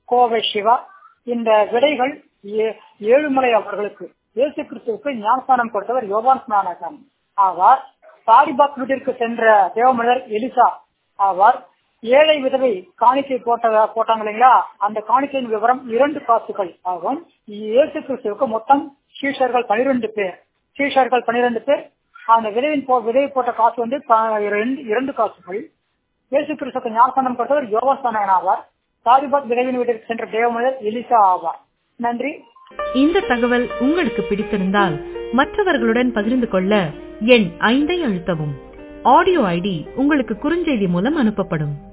கோவை சிவா இந்த விடைகள் ஏ- ஏழுமலை அவர்களுக்கு இயேசு கிறிஸ்துவுக்கு ஞானஸ்தானம் கொடுத்தவர் யோவான் ஸ்நானகன் ஆவார் சாரிபாத் வீட்டிற்கு சென்ற தேவமனிதர் எலிசா ஆவார் ஏழை விதவை காணிக்கை போட்ட போட்டாங்க இல்லைங்களா அந்த காணிக்கையின் விவரம் இரண்டு காசுகள் ஆகும் இயேசு கிறிஸ்துவுக்கு மொத்தம் சீஷர்கள் பனிரெண்டு பேர் சீஷர்கள் பனிரெண்டு பேர் அந்த விதைவின் போ விதையை போட்ட காசு வந்து ப- இரண்டு இரண்டு காசுகள் இயேசு கிறிஸ்துக்கு ஞானஸ்தானம் கொடுத்தவர் யோவாஸ்தானகன் ஆவார் சாரிபாத் விதவின் வீட்டிற்கு சென்ற தேவமனிதர் எலிசா ஆவார் நன்றி இந்த தகவல் உங்களுக்கு பிடித்திருந்தால் மற்றவர்களுடன் பகிர்ந்து கொள்ள எண் ஐந்தை அழுத்தவும் ஆடியோ ஐடி உங்களுக்கு குறுஞ்செய்தி மூலம் அனுப்பப்படும்